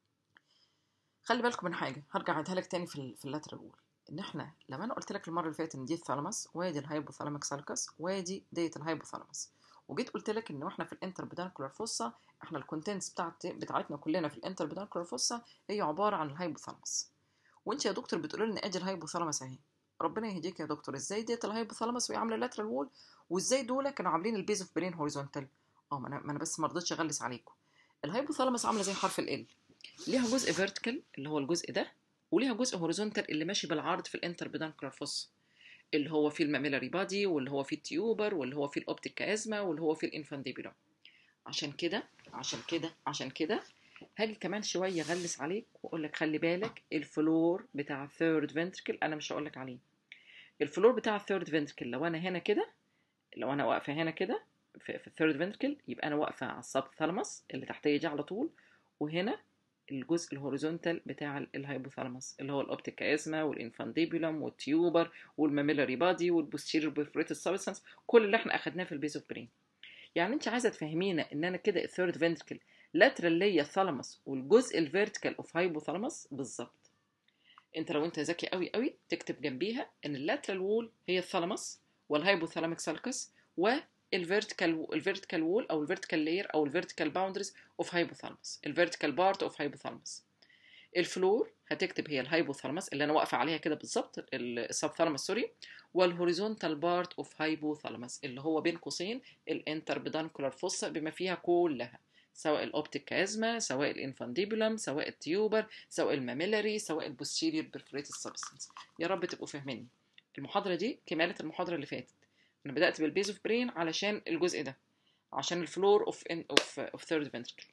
خلي بالكم من حاجه هرجع اعيدها لك تاني في ال في اللاترال وول ان احنا لما انا قلت لك المره اللي فاتت ان دي الثالاموس وادي الهايبوثالاميك سالكس وادي ديت الهايبوثالاموس وجيت قلت لك ان احنا في الانتر بيدانكولار فوسا احنا الكونتنتس بتاعت بتاعتنا كلنا في الانتر بيدانكولار فوسا هي عباره عن الهايبوثالاموس وانت يا دكتور بتقول لنا ادي الهايبوثالاموس اهي ربنا يهديك يا دكتور ازاي ديت الهايبوثالاموس وهي عامله لاترال وول وازاي دول كانوا عاملين البيز اوف برين هوريزونتال اه ما انا ما انا بس ما رضيتش اغلس عليكم الهايبوثالاموس عامله زي حرف ال ليها جزء فيرتيكال اللي هو الجزء ده وليها جزء هوريزونتال اللي ماشي بالعرض في الانتر بيدانكولار فوس اللي هو فيه الماميلاري بادي واللي هو فيه التيوبر واللي هو فيه الاوبتيك كازما واللي هو فيه الانفانديبولم عشان كده عشان كده عشان كده هاجي كمان شويه اغلس عليك واقول لك خلي بالك الفلور بتاع الثيرد فنتركل انا مش هقول لك عليه الفلور بتاع الثيرد فنتركل لو انا هنا كده لو انا واقفه هنا كده في, في الثيرد فنتركل يبقى انا واقفه على السب ثالاموس اللي تحتيه دي على طول وهنا الجزء الهوريزونتال بتاع الهايبوثالاموس اللي هو الاوبتيك كازما والانفانديبولم والتيوبر والماميلاري بادي والبوستيريور بيرفوريتد سبستانس كل اللي احنا اخدناه في البيز اوف برين يعني انت عايزه تفهمينا ان انا كده الثيرد فنتركل لاترال ليا الثالاموس والجزء الفيرتيكال اوف هايبوثالاموس بالظبط انت لو انت ذكي قوي قوي تكتب جنبيها ان اللاترال وول هي الثالاموس والهايبوثالاميك سالكس والفيرتيكال الفيرتيكال وول او الفيرتيكال لاير او الفيرتيكال باوندريز اوف هايبوثالاموس الفيرتيكال بارت اوف هايبوثالاموس الفلور هتكتب هي الهايبوثالاموس اللي انا واقفه عليها كده بالظبط السب ثالاموس سوري والهوريزونتال بارت اوف هايبوثالاموس اللي هو بين قوسين الانتر بيدانكولار فوسا بما فيها كلها سواء الاوبتيك كازما سواء الانفانديبولم سواء التيوبر سواء الماميلاري سواء البوستيريور بيرفوريتد سبستانس يا رب تبقوا فاهميني المحاضره دي كماله المحاضره اللي فاتت انا بدات بالبيز اوف برين علشان الجزء ده عشان الفلور اوف اوف اوف ثيرد فنتركل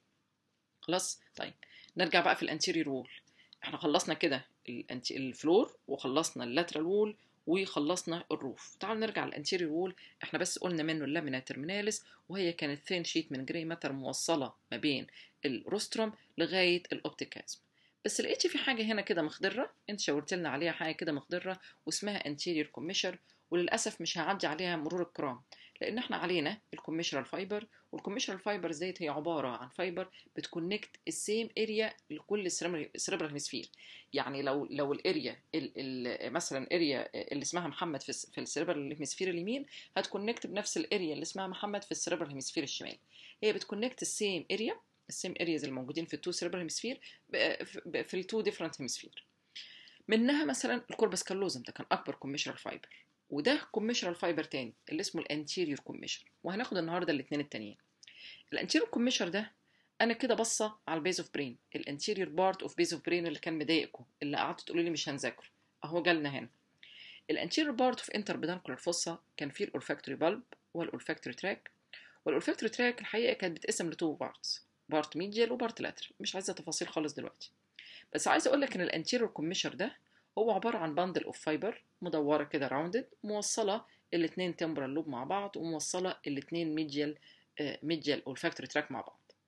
خلاص طيب نرجع بقى في الانتيريور وول احنا خلصنا كده الفلور وخلصنا اللاترال وول وخلصنا الروف تعالوا نرجع للانتيريور وول احنا بس قلنا منه اللامينا ترميناليس وهي كانت ثين شيت من جراي ماتر موصله ما بين الروستروم لغايه الاوبتيكازم بس لقيت في حاجه هنا كده مخضره انت شاورت لنا عليها حاجه كده مخضره واسمها انتيريور كوميشر وللاسف مش هعدي عليها مرور الكرام لان احنا علينا الكوميشرال فايبر والكوميشرال فايبر ديت هي عباره عن فايبر بتكونكت السيم اريا لكل سيريبرال هيمسفير يعني لو لو الاريا ال ال مثلا اريا اللي اسمها محمد في في السيريبرال هيمسفير اليمين هتكونكت بنفس الاريا اللي اسمها محمد في السيريبرال هيمسفير الشمال هي بتكونكت السيم اريا السيم ارياز الموجودين في التو سيريبرال هيمسفير في التو ديفرنت هيمسفير منها مثلا الكوربس كالوزم ده كان اكبر كوميشرال فايبر وده كوميشرال فايبر تاني اللي اسمه الانتيريور كوميشر وهناخد النهارده الاثنين التانيين الانتيريور كوميشر ده انا كده باصه على البيز اوف برين الانتيريور بارت اوف بيز اوف برين اللي كان مضايقكم اللي قعدتوا تقولوا لي مش هنذاكره اهو جالنا هنا الانتيريور بارت اوف انتر بيدانكولار فوسا كان فيه الاولفاكتوري بالب والاولفاكتوري تراك والاولفاكتوري تراك الحقيقه كانت بتقسم لتو بارتس بارت ميديال وبارت لاترال مش عايزه تفاصيل خالص دلوقتي بس عايزه اقول لك ان الانتيريور كوميشر ده هو عبارة عن باندل اوف فايبر مدورة كده راوندد موصلة الاتنين تمبرال لوب مع بعض وموصلة الاتنين ميديال ميديال والفاكتوري تراك مع بعض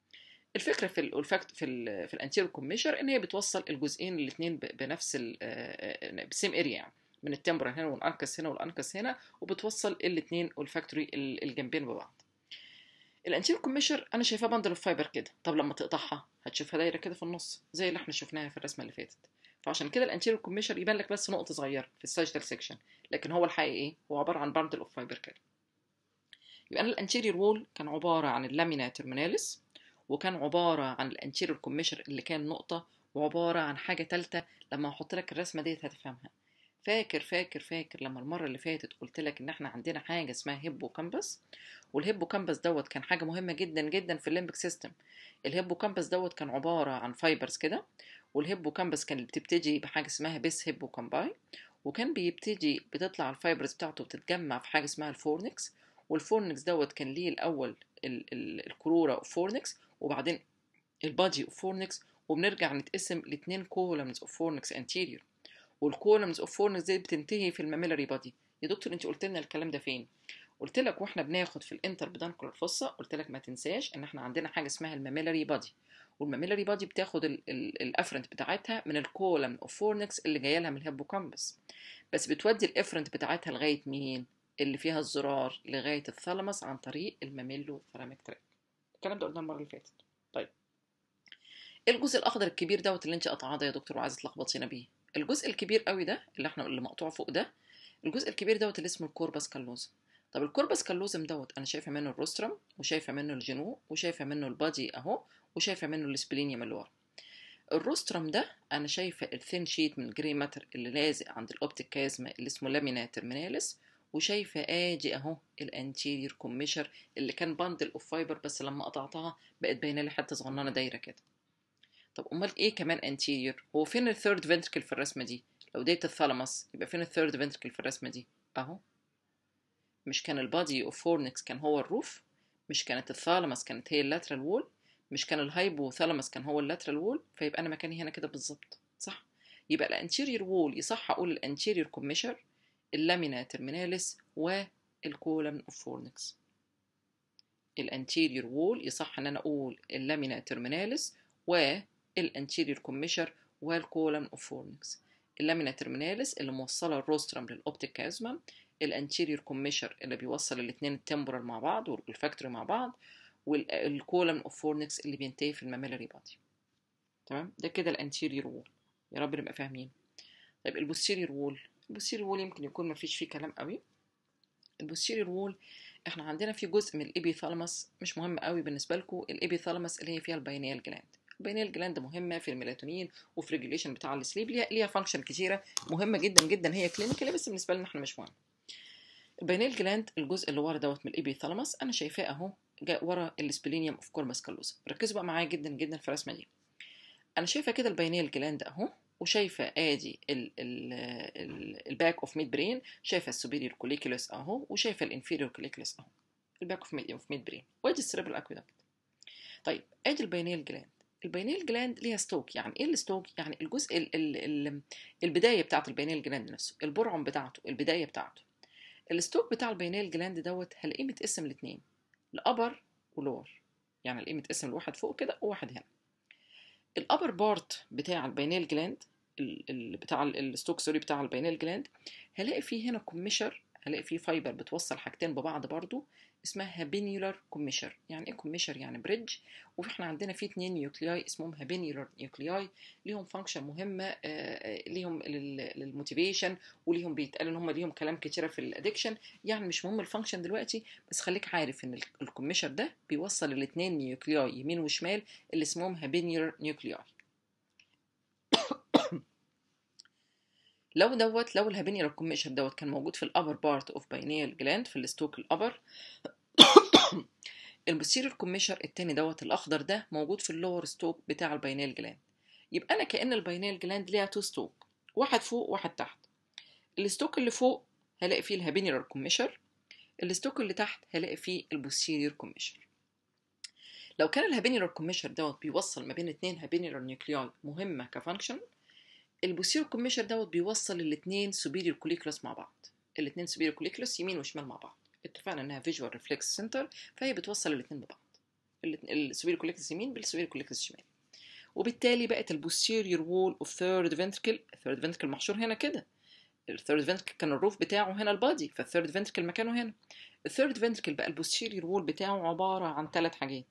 الفكره في الفاكت في ال في الانتيريور كوميشر ان هي بتوصل الجزئين الاثنين بنفس بسيم اريا يعني من التمبرال هنا والانكس هنا والانكس هنا وبتوصل الاثنين والفاكتوري الجنبين ببعض الانتيريور كوميشر انا شايفاها بندل اوف فايبر كده طب لما تقطعها هتشوفها دايره كده في النص زي اللي احنا شفناها في الرسمه اللي فاتت فعشان كده الانتيريور كوميشر يبان لك بس نقطه صغيره في الساجيتال سيكشن لكن هو الحقيقي ايه هو عباره عن بندل اوف فايبر كده يبقى انا الانتيريور وول كان عباره عن اللامينا ترميناليس وكان عباره عن الانتيريور كوميشر اللي كان نقطه وعباره عن حاجه ثالثه لما احط لك الرسمه ديت هتفهمها فاكر فاكر فاكر لما المره اللي فاتت قلت لك ان احنا عندنا حاجه اسمها هيبو كامبس والهيبو كامبس دوت كان حاجه مهمه جدا جدا في الليمبك سيستم الهيبو كامبس دوت كان عباره عن فايبرز كده والهيبو كامبس كانت بتبتدي بحاجه اسمها بيس هيبو كامباي وكان بيبتدي بتطلع الفايبرز بتاعته بتتجمع في حاجه اسمها الفورنكس والفورنكس دوت كان ليه الاول ال ال الكروره اوف فورنكس وبعدين البادي اوف فورنكس وبنرجع نتقسم لاثنين كولمز اوف فورنكس انتيريور والكولمز اوف فورنكس دي بتنتهي في الماميلاري بادي يا دكتور انت قلت لنا الكلام ده فين قلت لك واحنا بناخد في الانتر بدانكولار فوسا قلت لك ما تنساش ان احنا عندنا حاجه اسمها الماميلاري بادي والماميلاري بادي بتاخد الافرنت بتاعتها من الكولم اوف فورنكس اللي جايه لها من الهيبوكامبس بس بتودي الافرنت بتاعتها لغايه مين اللي فيها الزرار لغايه الثالاموس عن طريق الماميلو ثالاميك تراك الكلام ده قلناه المره اللي فاتت طيب الجزء الاخضر الكبير دوت اللي انت قطعاه ده يا دكتور وعايزه تلخبطينا بيه الجزء الكبير قوي ده اللي احنا اللي مقطوع فوق ده الجزء الكبير دوت اللي اسمه الكوربس كالوزم طب الكوربس كالوزم دوت انا شايفه منه الروسترم وشايفه منه الجنو وشايفه منه البادي اهو وشايفه منه السبلينيوم اللي ورا الروسترم ده انا شايفه الثين شيت من الجري ماتر اللي لازق عند الاوبتيك كازما اللي اسمه لامينا ترميناليس وشايفه ادي اهو الانتيريور كوميشر اللي كان باندل اوف فايبر بس لما قطعتها بقت باينه لي حته صغننه دايره كده طب امال ايه كمان انتيريور هو فين الثيرد فنتركل في الرسمه دي لو ديت الثالاموس يبقى فين الثيرد فنتركل في الرسمه دي اهو مش كان البادي اوف فورنكس كان هو الروف مش كانت الثالاموس كانت هي اللاترال وول مش كان الهايبو ثالاموس كان هو اللاترال وول فيبقى انا مكاني هنا كده بالظبط صح يبقى الانتيريور وول يصح اقول الانتيريور كوميشر اللامينا ترميناليس والكولم اوف فورنكس الانتيريور وول يصح ان انا اقول اللامينا ترميناليس والانتيريور كوميشر والكولم اوف فورنكس اللامينا ترميناليس اللي موصله الروسترم للاوبتيك كازما الانتيريور كوميشر اللي بيوصل الاثنين التمبورال مع بعض والفاكتوري مع بعض والكولم اوف فورنكس اللي بينتهي في الماميلاري بادي تمام ده كده الانتيريور وول يا رب نبقى فاهمين طيب البوستيريور وول البوستيريور وول يمكن يكون ما فيش فيه كلام قوي البوستيريور وول احنا عندنا في جزء من الابي ثالاموس مش مهم قوي بالنسبه لكم الابي ثالاموس اللي هي فيها البينيال جلاند البينيال جلاند مهمه في الميلاتونين وفي ريجوليشن بتاع السليب ليها ليها فانكشن كتيره مهمه جدا جدا هي كلينيكال بس بالنسبه لنا احنا مش مهم البينيال جلاند الجزء اللي ورا دوت من الابي ثالاموس انا شايفاه اهو جاء ورا السبلينيوم اوف كوربس كالوزم ركزوا بقى معايا جدا جدا في الرسمه دي انا شايفه كده البينيال جلاند اهو وشايفه ادي الباك اوف ميد برين شايفه السوبيريور كوليكولس اهو وشايفه الانفيريور كوليكولس اهو الباك اوف ميد اوف ميد برين وادي السيربرال اكويدكت طيب ادي البينيال جلاند البينيال جلاند ليها ستوك يعني ايه الستوك يعني الجزء ال ال ال البدايه بتاعه البينيال جلاند نفسه البرعم بتاعته البدايه بتاعته الستوك بتاع البينيال جلاند دوت هلاقيه متقسم لاتنين لابر ولور يعني هلاقيه متقسم لواحد فوق كده وواحد هنا الابر بارت بتاع البينيال جلاند ال بتاع الستوك سوري بتاع البينيال جلاند هلاقي فيه هنا كوميشر هلاقي فيه فايبر بتوصل حاجتين ببعض برضو اسمها هابينيولار كوميشر يعني ايه كوميشر يعني بريدج واحنا عندنا فيه اتنين نيوكلياي اسمهم هابينيولار نيوكلياي ليهم فانكشن مهمه آه ليهم للموتيفيشن وليهم بيتقال ان هم ليهم كلام كتيره في الادكشن يعني مش مهم الفانكشن دلوقتي بس خليك عارف ان الكوميشر ده بيوصل الاثنين نيوكلياي يمين وشمال اللي اسمهم هابينيولار نيوكلياي لو دوت لو الهابينيولار كوميشر دوت كان موجود في الابر بارت اوف باينيال جلاند في الستوك الابر البوستيريور كوميشر التاني دوت الاخضر ده موجود في اللور ستوك بتاع الباينيال جلاند يبقى انا كان الباينيال جلاند ليها تو ستوك واحد فوق واحد تحت الستوك اللي فوق هلاقي فيه الهابينيولار كوميشر الستوك اللي تحت هلاقي فيه البوستيريور كوميشر لو كان الهابينيولار كوميشر دوت بيوصل ما بين اتنين هابينيولار نيوكلياي مهمه كفانكشن البوستيريور كوميشر دوت بيوصل الاثنين سوبيريور كوليكولس مع بعض الاثنين سوبيريور كوليكولس يمين وشمال مع بعض اتفقنا انها فيجوال ريفلكس سنتر فهي بتوصل الاثنين ببعض السوبيريور كوليكتس يمين بالسوبيريور كوليكتس شمال وبالتالي بقت البوستيريور وول اوف ثيرد فنتركل الثيرد فنتركل محشور هنا كده الثيرد فنتركل كان الروف بتاعه هنا البادي فالثيرد فنتركل مكانه هنا الثيرد فنتركل بقى البوستيريور وول بتاعه عباره عن ثلاث حاجات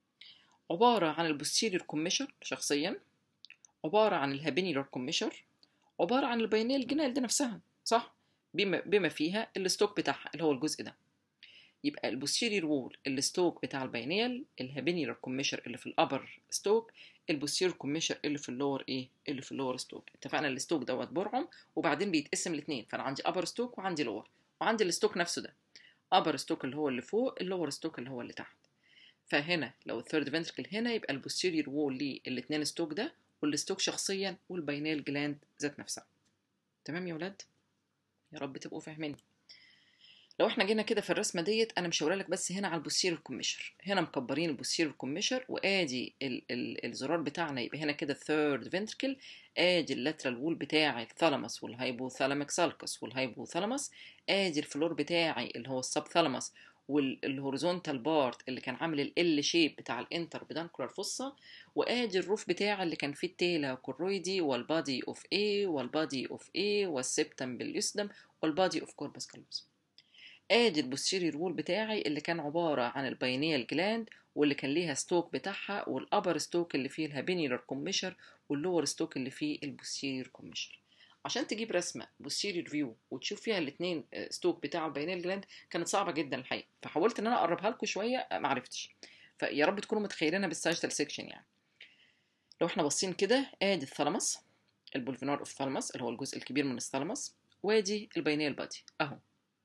عباره عن البوستيريور كوميشر شخصيا عباره عن الهابينيولار كوميشر عباره عن البينيال جنال دي نفسها صح بما بما فيها الستوك بتاعها اللي هو الجزء ده يبقى البوستيريور وول الستوك بتاع البينيال الهابينيولار كوميشر اللي في الابر ستوك البوستيريور كوميشر اللي في اللور ايه اللي في اللور ستوك اتفقنا الستوك دوت برعم وبعدين بيتقسم لاثنين فانا عندي ابر ستوك وعندي لور وعندي الستوك نفسه ده ابر ستوك اللي هو اللي فوق اللور ستوك اللي هو اللي تحت فهنا لو الثيرد فنتركل هنا يبقى البوستيريور وول ليه الاثنين ستوك ده والستوك شخصيا والبينال جلاند ذات نفسها تمام يا ولاد يا رب تبقوا فاهميني لو احنا جينا كده في الرسمه ديت انا مشاوره لك بس هنا على البوستيريور كوميشر هنا مكبرين البوستيريور كوميشر وادي ال ال الزرار بتاعنا يبقى هنا كده الثيرد فنتركل ادي اللاترال وول بتاعي الثالاموس والهايبوثالاميك سالكس والهايبوثالاموس ادي الفلور بتاعي اللي هو السب ثالاموس والهوريزونتال بارت اللي كان عامل ال شيب بتاع الانتر بدانكولار فوسا وادي الروف بتاعي اللي كان فيه التيلا كورويدي والبادي اوف اي والبادي اوف اي والسبتم باليسدم والبادي اوف كوربس كالوس ادي البوستيريور وول بتاعي اللي كان عبارة عن البينيال جلاند واللي كان ليها ستوك بتاعها والابر ستوك اللي فيه الهابينيولار كوميشر واللور ستوك اللي فيه البوستيريور كوميشر عشان تجيب رسمه بوستيريور فيو وتشوف فيها الاثنين ستوك بتاع البينيال جلاند كانت صعبه جدا الحقيقه فحاولت ان انا اقربها لكم شويه ما عرفتش فيا رب تكونوا متخيلينها بالساجيتال سيكشن يعني لو احنا باصين كده ادي الثالاموس البولفينار اوف ثالاموس اللي هو الجزء الكبير من الثالاموس وادي البينيال بادي اهو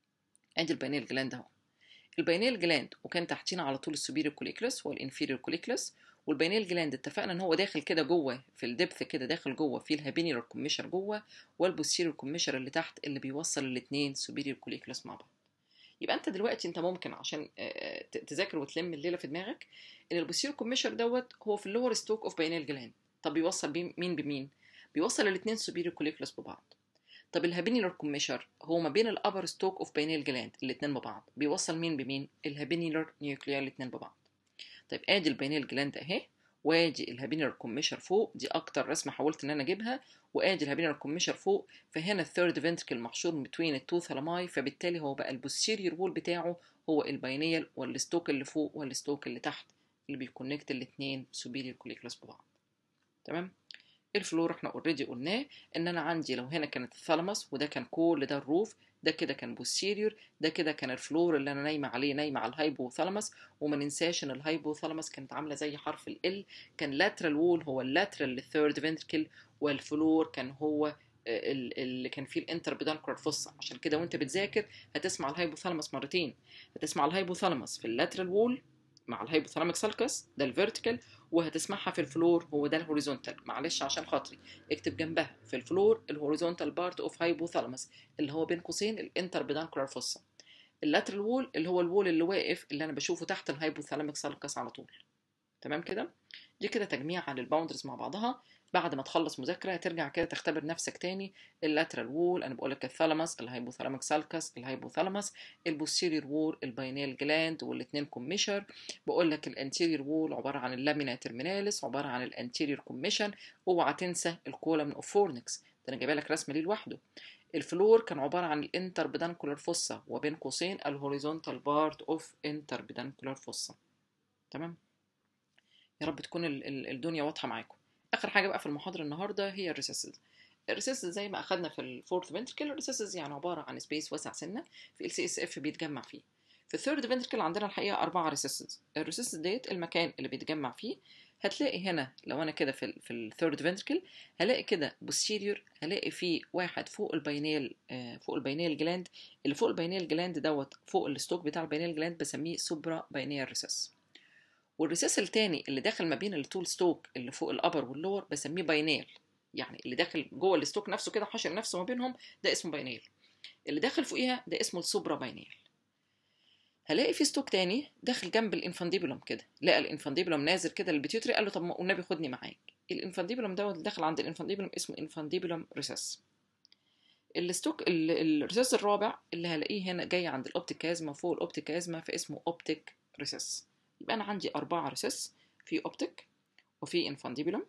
ادي البينيال جلاند اهو البينيال جلاند وكان تحتينا على طول السوبيريور كوليكلس والانفيريور كوليكلس والبينيال جلاند اتفقنا ان هو داخل كده جوه في الدبث كده داخل جوه في الهابينيولار كوميشر جوه والبوستيريور كوميشر اللي تحت اللي بيوصل الاثنين سوبيريور كوليكلس مع بعض يبقى انت دلوقتي انت ممكن عشان تذاكر وتلم الليله في دماغك ان البوستيريور كوميشر دوت هو في اللور ستوك اوف بينيال جلاند طب بيوصل مين بمين بيوصل الاثنين سوبيريور كوليكلس ببعض طب الهابينيولار كوميشر هو ما بين الابر ستوك اوف بينيال جلاند الاثنين ببعض بيوصل مين بمين الهابينيولار نيوكليار الاثنين ببعض طيب ادي البينيال جلاند اهي وادي الهابينيولار كوميشر فوق دي اكتر رسمه حاولت ان انا اجيبها وادي الهابينيولار كوميشر فوق فهنا الثيرد فنتركل محشور بين التو ثالاماي فبالتالي هو بقى البوستيريور وول بتاعه هو البينيال والستوك اللي فوق والستوك اللي تحت اللي بيكونكت الاثنين سوبيريور كوليكلس ببعض تمام الفلور احنا اوريدي قلناه ان انا عندي لو هنا كانت الثالاموس وده كان كل ده الروف ده كده كان بوستيريور ده كده كان الفلور اللي انا نايمه عليه نايمه على الهايبوثالاموس وما ننساش ان الهايبوثالاموس كانت عامله زي حرف ال كان لاترال وول هو اللاترال للثيرد فنتركل والفلور كان هو اللي كان فيه الانتر بدانكولار فوسا عشان كده وانت بتذاكر هتسمع الهايبوثالاموس مرتين هتسمع الهايبوثالاموس في اللاترال وول مع الهايبوثالاميك سالكس ده الفيرتيكال وهتسمعها في الفلور هو ده الهوريزونتال معلش عشان خاطري اكتب جنبها في الفلور الهوريزونتال بارت اوف هايبوثالاموس اللي هو بين قوسين الانتر بدانكولار فوسا اللاترال وول اللي هو الوول اللي واقف اللي انا بشوفه تحت الهايبوثالاميك سالكس على طول تمام كده دي كده تجميع عن الباوندرز مع بعضها بعد ما تخلص مذاكره ترجع كده تختبر نفسك تاني اللاترال وول انا بقول لك الثالاموس الهايبوثالاميك سالكس الهايبوثالاموس البوستيريور وول الباينيال جلاند والاثنين كوميشر بقول لك الانتيريور وول عباره عن اللامينا ترميناليس عباره عن الانتيريور كوميشن اوعى تنسى الكولم اوف فورنكس ده انا جايبه لك رسمه ليه لوحده الفلور كان عباره عن الانتر بدانكولار فوسا وبين قوسين الهوريزونتال بارت اوف انتر بدانكولار فوسا تمام يا رب تكون الدنيا واضحه معاكم اخر حاجه بقى في المحاضره النهارده هي الريسيسز الريسيسز زي ما اخدنا في الفورث فنتركل الريسيسز يعني عباره عن سبيس واسع سنه في ال سي اس اف بيتجمع فيه في الثيرد فنتركل عندنا الحقيقه اربعه ريسيسز الريسيسز ديت المكان اللي بيتجمع فيه هتلاقي هنا لو انا كده في في الثيرد فنتركل هلاقي كده بوستيريور هلاقي فيه واحد فوق البينيال آه فوق البينيال جلاند اللي فوق البينيال جلاند دوت فوق الستوك بتاع البينيال جلاند بسميه سوبرا بينيال ريسيس والريسيس التاني اللي داخل ما بين التول ستوك اللي فوق الابر واللور بسميه باينيل يعني اللي داخل جوه الستوك نفسه كده حاشر نفسه ما بينهم ده اسمه باينيل اللي داخل فوقيها ده اسمه السوبرا باينيل هلاقي في ستوك تاني داخل جنب الانفانديبولم كده لقى الانفانديبولم نازل كده للبيتيوتري قال له طب ما والنبي خدني معاك الانفانديبولم دوت اللي داخل عند الانفانديبولم اسمه انفانديبولم ريسيس الستوك الريسيس الرابع اللي هلاقيه هنا جاي عند الاوبتيك كازما فوق الاوبتيك كازما فاسمه اوبتيك ريسيس يبقى انا عندي اربعه ريسس في اوبتيك وفي انفانديبولم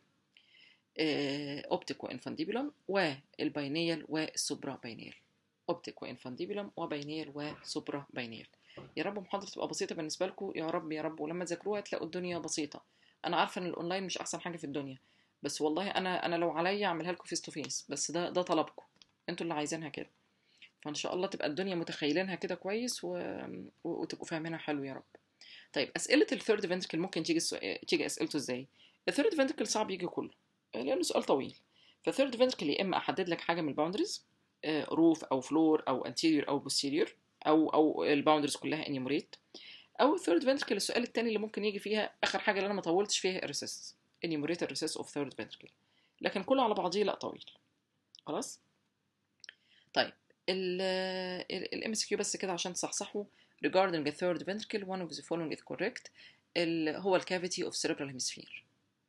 اوبتيك وانفانديبولم والباينيال والسوبرا باينيال اوبتيك وانفانديبولم وباينيال وسوبرا باينيال يا رب محاضرة تبقى بسيطة بالنسبة لكم يا رب يا رب ولما تذاكروها تلاقوا الدنيا بسيطة أنا عارفة إن الأونلاين مش أحسن حاجة في الدنيا بس والله أنا أنا لو عليا أعملها لكم فيس تو فيس بس ده ده طلبكم أنتوا اللي عايزينها كده فإن شاء الله تبقى الدنيا متخيلينها كده كويس و... و... وتبقوا فاهمينها حلو يا رب طيب أسئلة الثيرد فنتركل ممكن تيجي السؤال... تيجي أسئلته إزاي؟ الثيرد فنتركل صعب يجي كله لأنه سؤال طويل فالثيرد فنتركل يا إما أحدد لك حاجة من الباوندريز روف أو فلور أو anterior أو posterior او او الباوندرز كلها انيموريت او الثيرد فنتركل السؤال الثاني اللي ممكن يجي فيها اخر حاجه اللي انا ما طولتش فيها الريسس انيموريت الريسس اوف ثيرد فنتركل لكن كله على بعضيه لا طويل خلاص طيب الام اس كيو بس كده عشان تصحصحوا regarding the third ventricle one of the following is correct ال هو الكافيتي اوف cerebral hemisphere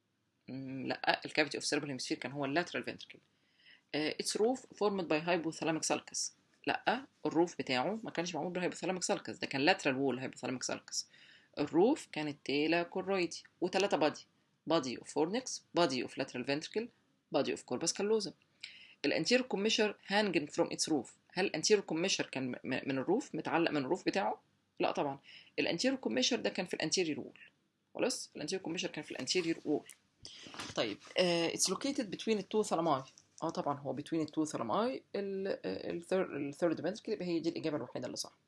لا الكافيتي اوف cerebral hemisphere كان هو اللاترال ventricle uh, its roof formed by hypothalamic sulcus لا الروف بتاعه ما كانش معمول بالهايبوثالاميك سالكس ده كان لاترال وول هايبوثالاميك سالكس الروف كانت تيلا كورويدي وثلاثة بادي بادي اوف فورنكس بادي اوف لاترال فنتركل بادي اوف كوربس كالوزا الانتيرو كوميشر هانجن فروم اتس روف هل الانتيرو كوميشر كان من الروف متعلق من الروف بتاعه لا طبعا الانتيرو كوميشر ده كان في الانتيريور وول خلاص الانتيرو كوميشر كان في الانتيريور وول طيب اتس لوكيتد بتوين التو ثالاماي اه طبعا هو between التو ثالاماي الثيرد فنتركل يبقى هي دي الاجابه الوحيده اللي صح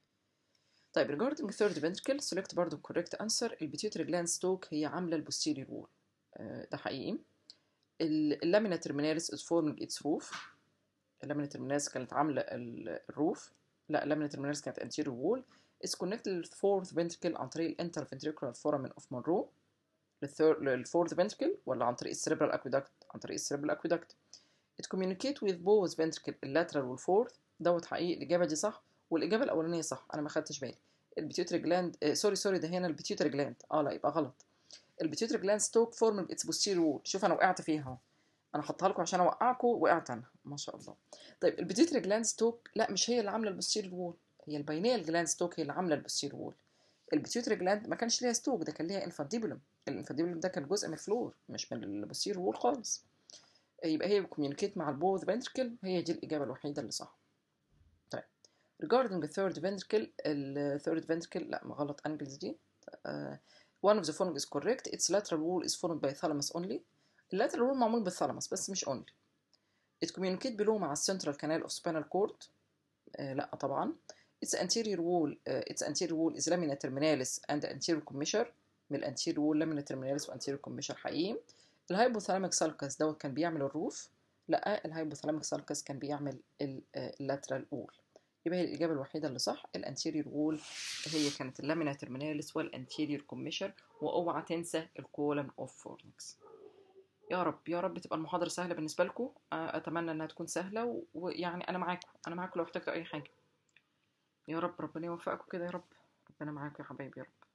طيب regarding الثيرد فنتركل select برضو correct answer البيتيوتري جلاند ستوك هي عامله البوستيريور وول آه ده حقيقي اللامينا ترميناليس is forming its roof اللامينا ترميناليس كانت عامله الروف لا اللامينا ترميناليس كانت anterior wall is connected للفورث ventricle عن طريق الانتر ventricular foramen of Monroe للفورث ventricle ولا عن طريق السيربرال اكويدكت عن طريق السيربرال اكويدكت it communicate with both ventricle اللاترال والفورث دوت حقيقي الاجابه دي صح والاجابه الاولانيه صح انا ما خدتش بالي البيتيوتري جلاند آه سوري سوري ده هنا البيتيوتري جلاند اه لا يبقى غلط البيتيوتري جلاند ستوك فورمنج اتس بوستيريور وول شوف انا وقعت فيها اهو انا حطها لكم عشان اوقعكم وقعت انا ما شاء الله طيب البيتيوتري جلاند ستوك لا مش هي اللي عامله البوستيريور وول هي البينيال جلاند ستوك هي اللي عامله البوستيريور وول البيتيوتري جلاند ما كانش ليها ستوك ده كان ليها انفانتيبولم الانفانتيبولم ده كان جزء من الفلور مش من البوستيريور وول خالص يبقى هي بكوميونيكيت مع البوث فنتركل هي دي الإجابة الوحيدة اللي صح طيب regarding the third ventricle ال third ventricle لا ما غلط انجلز دي uh, one of the following is correct its lateral wall is formed by thalamus only اللاترال wall معمول بالثالاموس بس مش only it communicate below مع السنترال canal of spinal cord uh, لا طبعا its anterior wall uh, its anterior wall is lamina terminalis and anterior commissure من الانتيريور وول lamina terminalis وانتيريور commissure حقيقي الهايبوثالاميك سالكس دوت كان بيعمل الروف لا الهايبوثالاميك سالكس كان بيعمل اللاترال وول يبقى هي الإجابة الوحيدة اللي صح الانتيريور وول هي كانت اللامينا ترميناليس والانتيريور كوميشر واوعى تنسى الكولم اوف فورنكس يا رب يا رب تبقى المحاضرة سهلة بالنسبة لكم أتمنى إنها تكون سهلة ويعني أنا معاكم أنا معاكم لو احتجتوا أي حاجة يا رب ربنا يوفقكم كده يا رب ربنا معاكم يا حبايبي يا رب